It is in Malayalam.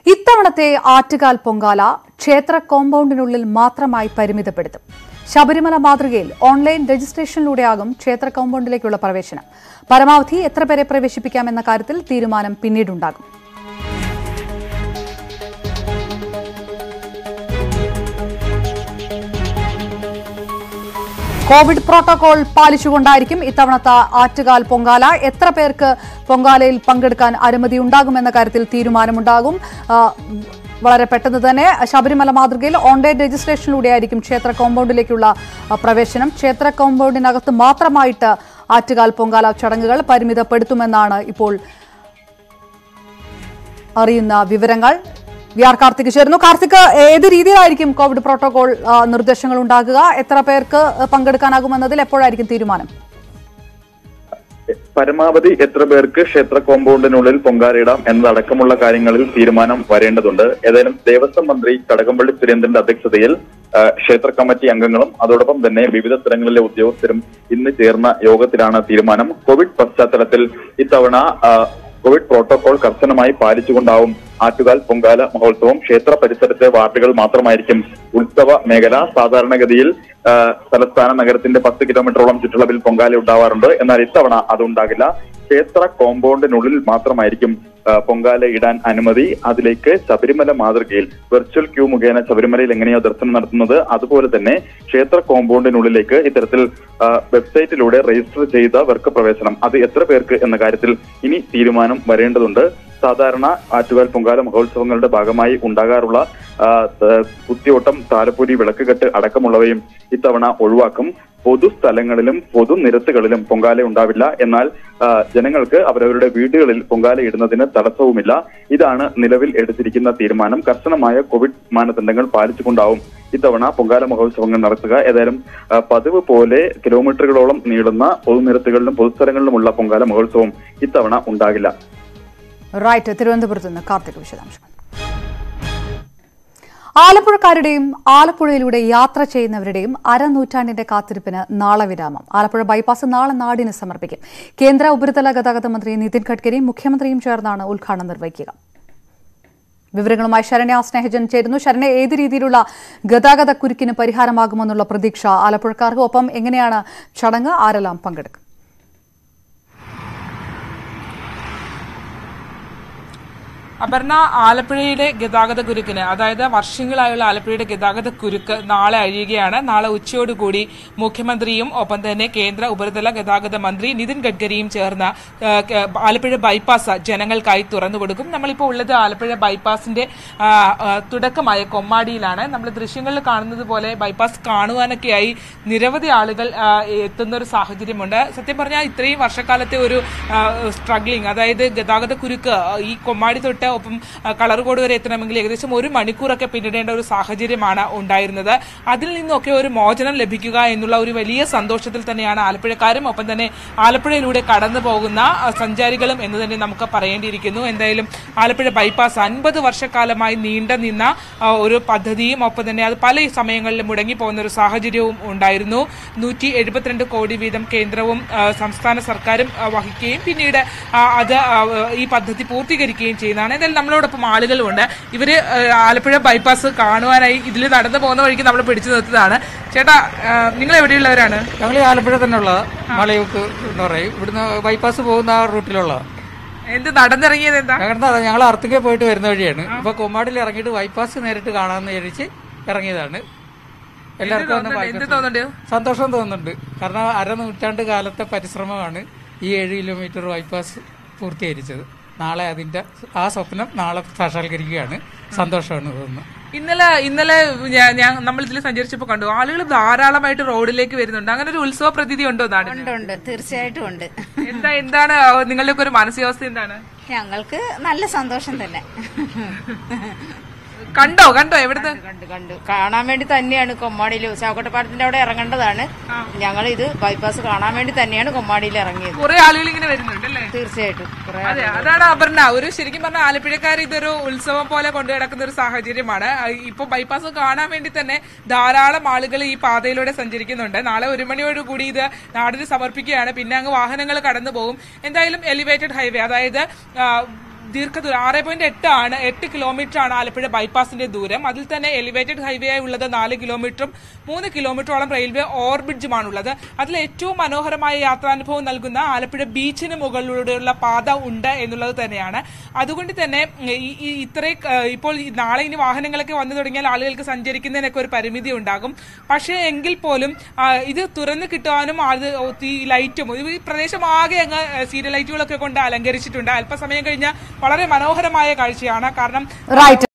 ഇത്തവണത്തെ ആറ്റുകാൽ പൊങ്കാല ക്ഷേത്ര കോമ്പൗണ്ടിനുള്ളിൽ മാത്രമായി പരിമിതപ്പെടുത്തും ശബരിമല മാതൃകയിൽ ഓൺലൈൻ രജിസ്ട്രേഷനിലൂടെയാകും ക്ഷേത്ര കോമ്പൗണ്ടിലേക്കുള്ള പ്രവേശനം പരമാവധി എത്ര പേരെ പ്രവേശിപ്പിക്കാമെന്ന കാര്യത്തിൽ തീരുമാനം പിന്നീടുണ്ടാകും കോവിഡ് പ്രോട്ടോകോൾ പാലിച്ചുകൊണ്ടായിരിക്കും ഇത്തവണത്തെ ആറ്റുകാൽ പൊങ്കാല എത്ര പേർക്ക് പൊങ്കാലയിൽ പങ്കെടുക്കാൻ അനുമതി ഉണ്ടാകുമെന്ന കാര്യത്തിൽ തീരുമാനമുണ്ടാകും ആ, വളരെ പെട്ടെന്ന് തന്നെ ശബരിമല മാതൃകയിൽ ഓൺലൈൻ രജിസ്ട്രേഷനിലൂടെയായിരിക്കും ക്ഷേത്ര കോമ്പൗണ്ടിലേക്കുള്ള ആ, പ്രവേശനം ക്ഷേത്ര കോമ്പൗണ്ടിനകത്ത് മാത്രമായിട്ട് ആറ്റുകാൽ പൊങ്കാല ചടങ്ങുകൾ പരിമിതപ്പെടുത്തുമെന്നാണ് ഇപ്പോൾ അറിയുന്ന വിവരങ്ങൾ വി ആർ കാർത്തിക് ചേരുന്നു കാർത്തിക് ഏത് രീതിയിലായിരിക്കും കോവിഡ് പ്രോട്ടോകോൾ ആ, നിർദ്ദേശങ്ങൾ ഉണ്ടാകുക എത്ര പേർക്ക് പങ്കെടുക്കാനാകുമെന്നതിൽ എപ്പോഴായിരിക്കും തീരുമാനം പരമാവധി എത്ര പേർക്ക് ക്ഷേത്ര കോമ്പൗണ്ടിനുള്ളിൽ പൊങ്കാലയിടാം എന്നതടക്കമുള്ള കാര്യങ്ങളിൽ തീരുമാനം വരേണ്ടതുണ്ട് ഏതായാലും ദേവസ്വം മന്ത്രി കടകംപള്ളി സുരേന്ദ്രന്റെ അധ്യക്ഷതയിൽ ആ, ക്ഷേത്ര കമ്മിറ്റി അംഗങ്ങളും അതോടൊപ്പം തന്നെ വിവിധ സ്ഥലങ്ങളിലെ ഉദ്യോഗസ്ഥരും ഇന്ന് ചേർന്ന യോഗത്തിലാണ് തീരുമാനം കോവിഡ് പശ്ചാത്തലത്തിൽ ഇത്തവണ ആ, കോവിഡ് പ്രോട്ടോകോൾ കർശനമായി പാലിച്ചുകൊണ്ടാവും ആറ്റുകാൽ പൊങ്കാല മഹോത്സവം ക്ഷേത്ര പരിസരത്തെ വാർഡുകൾ മാത്രമായിരിക്കും ഉത്സവ മേഖല സാധാരണഗതിയിൽ ആ, തലസ്ഥാന നഗരത്തിന്റെ പത്ത് കിലോമീറ്ററോളം ചുറ്റളവിൽ പൊങ്കാല ഉണ്ടാവാറുണ്ട് എന്നാൽ ഇത്തവണ അതുണ്ടാകില്ല ക്ഷേത്ര കോമ്പൗണ്ടിനുള്ളിൽ മാത്രമായിരിക്കും ആ, പൊങ്കാല ഇടാൻ അനുമതി അതിലേക്ക് ശബരിമല മാതൃകയിൽ വെർച്വൽ ക്യൂ മുഖേന ശബരിമലയിൽ എങ്ങനെയോ ദർശനം നടത്തുന്നത് അതുപോലെ തന്നെ ക്ഷേത്ര കോമ്പൗണ്ടിനുള്ളിലേക്ക് ഇത്തരത്തിൽ ആ, വെബ്സൈറ്റിലൂടെ രജിസ്റ്റർ ചെയ്തവർക്ക് പ്രവേശനം അത് എത്ര പേർക്ക് എന്ന കാര്യത്തിൽ ഇനി തീരുമാനം വരേണ്ടതുണ്ട് സാധാരണ ആറ്റുകാൽ പൊങ്കാല മഹോത്സവങ്ങളുടെ ഭാഗമായി ഉണ്ടാകാറുള്ള ആ, ത- കുത്തിയോട്ടം താലപ്പൊലി വിളക്കുകെട്ട് അടക്കമുള്ളവയും ഇത്തവണ ഒഴിവാക്കും പൊതുസ്ഥലങ്ങളിലും പൊതുനിരത്തുകളിലും പൊങ്കാല ഉണ്ടാവില്ല എന്നാൽ ആ, ജനങ്ങൾക്ക് അവരവരുടെ വീടുകളിൽ പൊങ്കാല ഇടുന്നതിന് തടസ്സവുമില്ല ഇതാണ് നിലവിൽ എടുത്തിരിക്കുന്ന തീരുമാനം കർശനമായ കോവിഡ് മാനദണ്ഡങ്ങൾ പാലിച്ചുകൊണ്ടാവും ഇത്തവണ പൊങ്കാല മഹോത്സവങ്ങൾ നടത്തുക ഏതായാലും ആ, പതിവ് പോലെ കിലോമീറ്ററുകളോളം നീളുന്ന പൊതുനിരത്തുകളിലും പൊതുസ്ഥലങ്ങളിലുമുള്ള പൊങ്കാല മഹോത്സവം ഇത്തവണ ഉണ്ടാകില്ല റൈറ്റ് തിരുവനന്തപുരത്ത് നിന്ന് കാർത്തിക് വിശദാംശങ്ങൾ ആലപ്പുഴക്കാരുടെയും ആലപ്പുഴയിലൂടെ യാത്ര ചെയ്യുന്നവരുടെയും അരനൂറ്റാണ്ടിന്റെ കാത്തിരിപ്പിന് നാളെ വിരാമം ആലപ്പുഴ ബൈപ്പാസ് നാളെ നാടിന് സമർപ്പിക്കും കേന്ദ്ര ഉപരിതല ഗതാഗത മന്ത്രി നിതിൻ ഗഡ്കരിയും മുഖ്യമന്ത്രിയും ചേർന്നാണ് ഉദ്ഘാടനം നിർവഹിക്കുക വിവരങ്ങളുമായി ശരണ്യ സ്നേഹജൻ ചേരുന്നു ശരണ്യ ഏത് രീതിയിലുള്ള ഗതാഗത കുരുക്കിന് പരിഹാരമാകുമെന്നുള്ള പ്രതീക്ഷ ആലപ്പുഴക്കാർക്ക് ഒപ്പം എങ്ങനെയാണ് ചടങ്ങ് ആരെല്ലാം പങ്കെടുക്കും അപർണ ആലപ്പുഴയുടെ ഗതാഗത കുരുക്കിന് അതായത് വർഷങ്ങളായുള്ള ആലപ്പുഴയുടെ ഗതാഗത കുരുക്ക് നാളെ അഴിയുകയാണ് നാളെ ഉച്ചയോടുകൂടി മുഖ്യമന്ത്രിയും ഒപ്പം തന്നെ കേന്ദ്ര ഉപരിതല ഗതാഗത മന്ത്രി നിതിൻ ഗഡ്കരിയും ചേർന്ന് ആ, ക- ആലപ്പുഴ ബൈപ്പാസ് ജനങ്ങൾക്കായി തുറന്നു കൊടുക്കും നമ്മളിപ്പോൾ ഉള്ളത് ആലപ്പുഴ ബൈപ്പാസിന്റെ ആ, ആ, തുടക്കമായ കൊമ്മാടിയിലാണ് നമ്മൾ ദൃശ്യങ്ങളിൽ കാണുന്നത് പോലെ ബൈപ്പാസ് കാണുവാനൊക്കെയായി നിരവധി ആളുകൾ ആ, എത്തുന്ന ഒരു സാഹചര്യമുണ്ട് സത്യം പറഞ്ഞാൽ ഇത്രയും വർഷക്കാലത്തെ ഒരു സ്ട്രഗ്ലിംഗ് അതായത് ഗതാഗത കുരുക്ക് ആ, ഈ കൊമ്മാടി തൊട്ട് ഒപ്പം ആ, കളർകോട് വരെ എത്തണമെങ്കിൽ ഏകദേശം ഒരു മണിക്കൂറൊക്കെ പിന്നിടേണ്ട ഒരു സാഹചര്യമാണ് ഉണ്ടായിരുന്നത് അതിൽ നിന്നൊക്കെ ഒരു മോചനം ലഭിക്കുക എന്നുള്ള ഒരു വലിയ സന്തോഷത്തിൽ തന്നെയാണ് ആലപ്പുഴക്കാരും ഒപ്പം തന്നെ ആലപ്പുഴയിലൂടെ കടന്നു പോകുന്ന ആ, സഞ്ചാരികളും എന്ന് തന്നെ നമുക്ക് പറയേണ്ടിയിരിക്കുന്നു എന്തായാലും ആലപ്പുഴ ബൈപ്പാസ് അൻപത് വർഷക്കാലമായി നീണ്ട നിന്ന ആ, ഒരു പദ്ധതിയും ഒപ്പം തന്നെ അത് പല സമയങ്ങളിലും മുടങ്ങി പോകുന്ന ഒരു സാഹചര്യവും ഉണ്ടായിരുന്നു നൂറ്റി എഴുപത്തിരണ്ട് കോടി വീതം കേന്ദ്രവും ആ, സംസ്ഥാന സർക്കാരും ആ, വഹിക്കുകയും പിന്നീട് ആ, അത് ആ, ഈ പദ്ധതി പൂർത്തീകരിക്കുകയും ചെയ്യുന്നതാണ് എന്തായാലും നമ്മളോടൊപ്പം ആളുകളുമുണ്ട് ഇവര് ആ, ആലപ്പുഴ ബൈപ്പാസ് കാണുവാനായി ഇതിൽ നടന്നു പോകുന്ന വഴിക്ക് നമ്മൾ പിടിച്ചു നിർത്തതാണ് ചേട്ടാ ആ, നിങ്ങൾ എവിടെയുള്ളവരാണ് ഞങ്ങൾ ഈ ആലപ്പുഴ തന്നെയുള്ള മലയൂക്ക് എന്ന് പറയും ഇവിടുന്ന് ബൈപ്പാസ് പോകുന്ന ആ റൂട്ടിലുള്ള എന്ത് നടന്നിറങ്ങിയത് എന്താ ഞങ്ങളുടെ ഞങ്ങൾ അർത്തിക്കെ പോയിട്ട് വരുന്ന വഴിയാണ് ഇപ്പൊ കൊമ്മാടിൽ ഇറങ്ങിയിട്ട് ബൈപ്പാസ് നേരിട്ട് കാണാമെന്ന് വിചാരിച്ച് ഇറങ്ങിയതാണ് എല്ലാവർക്കും ഒന്ന് എന്ത് bypass തോന്നുന്നുണ്ട് സന്തോഷം തോന്നുന്നുണ്ട് കാരണം അരനൂറ്റാണ്ട് കാലത്തെ പരിശ്രമമാണ് ഈ ഏഴ് കിലോമീറ്റർ ബൈപ്പാസ് പൂർത്തീകരിച്ചത് നാളെ അതിന്റെ ആ സ്വപ്നം നാളെ സാക്ഷാത്കരിക്കുകയാണ് സന്തോഷമാണ് തോന്നുന്നത് ഇന്നലെ ഇന്നലെ ഞാൻ- ഞാൻ നമ്മൾ ഇതിൽ സഞ്ചരിച്ചപ്പോൾ കണ്ടു ആളുകൾ ധാരാളമായിട്ട് റോഡിലേക്ക് വരുന്നുണ്ട് അങ്ങനെ ഒരു ഉത്സവ പ്രതീതി ഉണ്ടോ നാടിന് ഉണ്ട് ഉണ്ട് തീർച്ചയായിട്ടും ഉണ്ട് എന്താ എന്താണ് നിങ്ങളുടെയൊക്കെ ഒരു മാനസികാവസ്ഥ എന്താണ് ഞങ്ങൾക്ക് നല്ല സന്തോഷം തന്നെ കണ്ടോ കണ്ടോ എവിടുന്ന് കണ്ടു കണ്ടു കാണാൻ വേണ്ടി തന്നെയാണ് കൊമ്മാടിയിൽ ചാവക്കട്ടപ്പാടത്തിന്റെ അവിടെ ഇറങ്ങേണ്ടതാണ് ഞങ്ങൾ ഇത് ബൈപ്പാസ് കാണാൻ വേണ്ടി തന്നെയാണ് കൊമ്മാടിയിൽ ഇറങ്ങിയത് കുറെ ആളുകൾ ഇങ്ങനെ വരുന്നുണ്ട് അല്ലേ തീർച്ചയായിട്ടും കുറെ അതെ അതാണ് അപർണ ഒരു ശരിക്കും പറഞ്ഞാൽ ആലപ്പുഴക്കാർ ഇതൊരു ഉത്സവം പോലെ കൊണ്ടു നടക്കുന്ന ഒരു സാഹചര്യമാണ് ആ, ഇപ്പൊ ബൈപ്പാസ് കാണാൻ വേണ്ടി തന്നെ ധാരാളം ആളുകൾ ഈ പാതയിലൂടെ സഞ്ചരിക്കുന്നുണ്ട് നാളെ ഒരു മണിയോട് കൂടി ഇത് നാടിന് സമർപ്പിക്കുകയാണ് പിന്നെ അങ്ങ് വാഹനങ്ങൾ കടന്നു പോകും എന്തായാലും എലിവേറ്റഡ് ഹൈവേ അതായത് ആ, ദീർഘദൂരം ആറ് പോയിന്റ് എട്ട് ആണ് എട്ട് കിലോമീറ്റർ ആണ് ആലപ്പുഴ ബൈപ്പാസിന്റെ ദൂരം അതിൽ തന്നെ എലിവേറ്റഡ് ഹൈവേ ആയി ഉള്ളത് നാല് കിലോമീറ്ററും മൂന്ന് കിലോമീറ്ററോളം റെയിൽവേ ഓവർ ബ്രിഡ്ജുമാണുള്ളത് അതിൽ ഏറ്റവും മനോഹരമായ യാത്രാനുഭവം നൽകുന്ന ആലപ്പുഴ ബീച്ചിന് മുകളിലൂടെയുള്ള പാത ഉണ്ട് എന്നുള്ളത് തന്നെയാണ് അതുകൊണ്ട് തന്നെ ഈ ഈ ഇത്രയും ഏഹ്, ഇപ്പോൾ ഈ നാളെ ഇനി വാഹനങ്ങളൊക്കെ വന്നു തുടങ്ങിയാൽ ആളുകൾക്ക് സഞ്ചരിക്കുന്നതിനൊക്കെ ഒരു പരിമിതി ഉണ്ടാകും പക്ഷേ എങ്കിൽ പോലും ആ, ഇത് തുറന്നു കിട്ടുവാനും അത് ഈ ലൈറ്റും ഈ പ്രദേശം ആകെ അങ്ങ് സീരിയൽ ലൈറ്റുകളൊക്കെ കൊണ്ട് അലങ്കരിച്ചിട്ടുണ്ട് അല്പസമയം കഴിഞ്ഞാൽ വളരെ മനോഹരമായ കാഴ്ചയാണ് കാരണം റൈറ്റ്